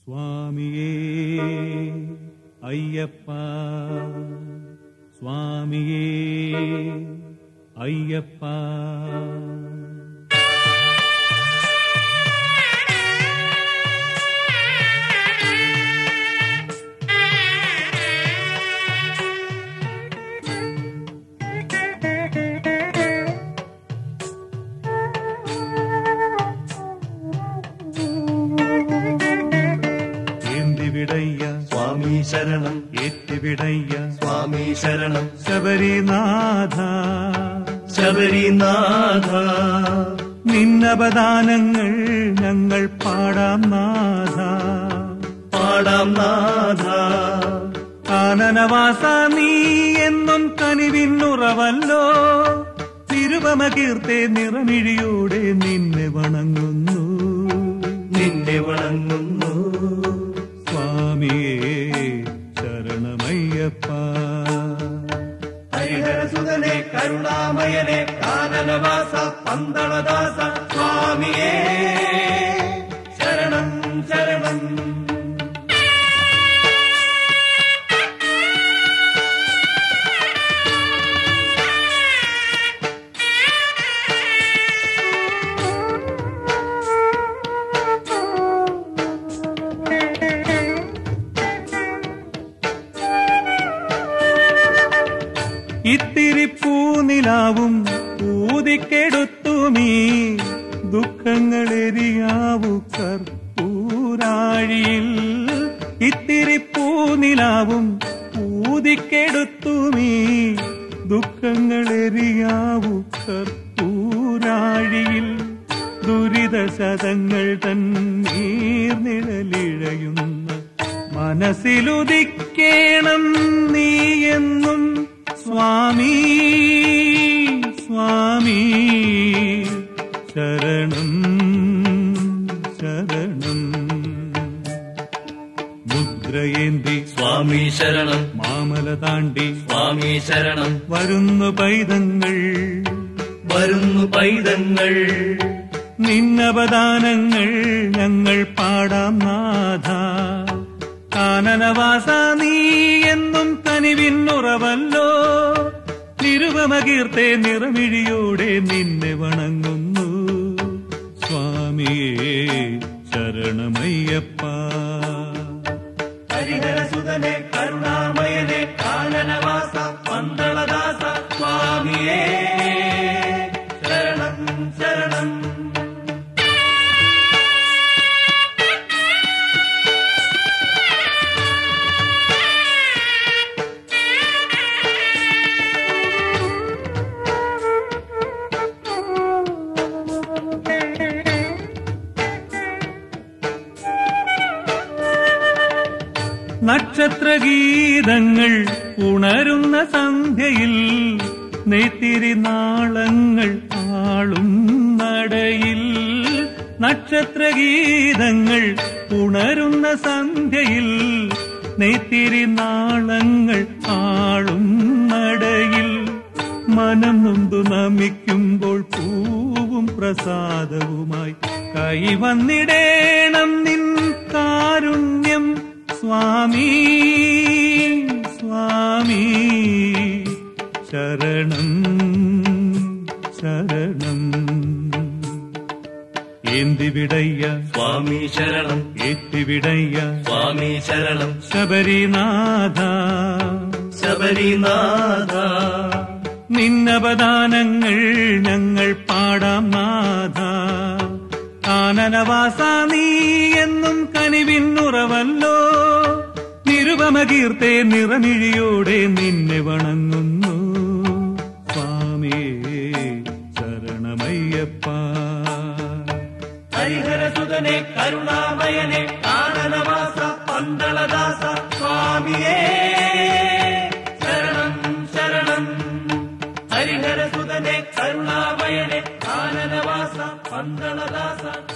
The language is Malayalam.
സ്വാമിയേ അയ്യപ്പ സ്വാമിയേ അയ്യപ്പ ഏന്തിവിടയ്യ സ്വാമി ശരണം ഏറ്റുവിടയ്യ സ്വാമി ശരണം ശബരിനാഥ ശബരിനാഥ നിന്നപദാനങ്ങൾ ഞങ്ങൾ പാടാം നാഥ പാടാം നാഥ കാനനവാസ നീ എന്നും കനിവിന്നുറവല്ലോ തിരുവമകീർത്തെ നിറമിഴിയോടെ നിന്നെ വണങ്ങുന്നു നിന്നെ വണങ്ങുന്നു സ്വാമിയേ ശരണമയ്യപ്പ ഹരിഹരസുതനെ കരുണാമയനെ കാനനവാസ പന്തളദാസ സ്വാമിയേ ശരണം ശരണം ഇത്തിരി പൂനിലാവും ഊതിക്കെടുത്തുമീ ദുഃഖങ്ങളെരിയാവു കർപ്പൂരാഴിയിൽ ഇത്തിരി പൂനിലാവും ഊതിക്കെടുത്തുമീ ദുഃഖങ്ങളെരിയാവു കർപ്പൂരാഴിയിൽ ദുരിത ശതങ്ങൾ തൻ നീർനിഴലിഴയുന്ന മനസ്സിലുദിക്കേണം നീ എന്നും സ്വാമി സ്വാമി ശരണം ശരണം മുദ്രയേന്തി സ്വാമി ശരണം മാമല താണ്ടി സ്വാമി ശരണം വരുന്നു പൈതങ്ങൾ വരുന്നു പൈതങ്ങൾ നിന്നപദാനങ്ങൾ ഞങ്ങൾ പാടാം നാഥ കാനനവാസ നീ എന്നും കനിവിന്നുറവല്ലോ തിരുവമകീർത്തെ നിറമിഴിയോടെ നിന്നെ വണങ്ങുന്നു സ്വാമിയേ ശരണമയ്യപ്പ ഹരിഹരസുതനെ കരുണാമയനെ കാനനവാസ പന്തളദാസ സ്വാമിയേ ശരണം ശരണം നക്ഷത്രഗീതങ്ങൾ ഉണരുന്ന സന്ധ്യയിൽ നെയ്ത്തിരി നാളങ്ങൾ ആളും നടയിൽ നക്ഷത്രഗീതങ്ങൾ ഉണരുന്ന സന്ധ്യയിൽ നെയ്ത്തിരി നാളങ്ങൾ ആളും നടയിൽ മനം നൊന്തു നമിക്കുമ്പോൾ പൂവും പ്രസാദവുമായി കൈവന്നിടേണം നിൻ കാരുണ്യം സ്വാമി സ്വാമി ശരണം ശരണം ഏന്തിവിടയ്യ സ്വാമി ശരണം ഏറ്റിവിടയ്യ സ്വാമി ശരണം ശബരിനാഥ ശബരിനാഥ നിന്നപദാനങ്ങൾ ഞങ്ങൾ പാടാം നാഥ കാനനവാസ നീ എന്നും കനിവിന്നുറവല്ലോ നിരുപമകീർത്തെ നിറമിഴിയോടെ നിന്നെ വണങ്ങുന്നു സ്വാമിയേ ശരണമയ്യപ്പ ഹരിഹരസുതനെ കരുണാമയനെ കാനനവാസ പന്തളദാസ സ്വാമിയേ ശരണം ശരണം ഹരിഹരസുതനെ കരുണാമയനെ കാനനവാസ പന്തളദാസ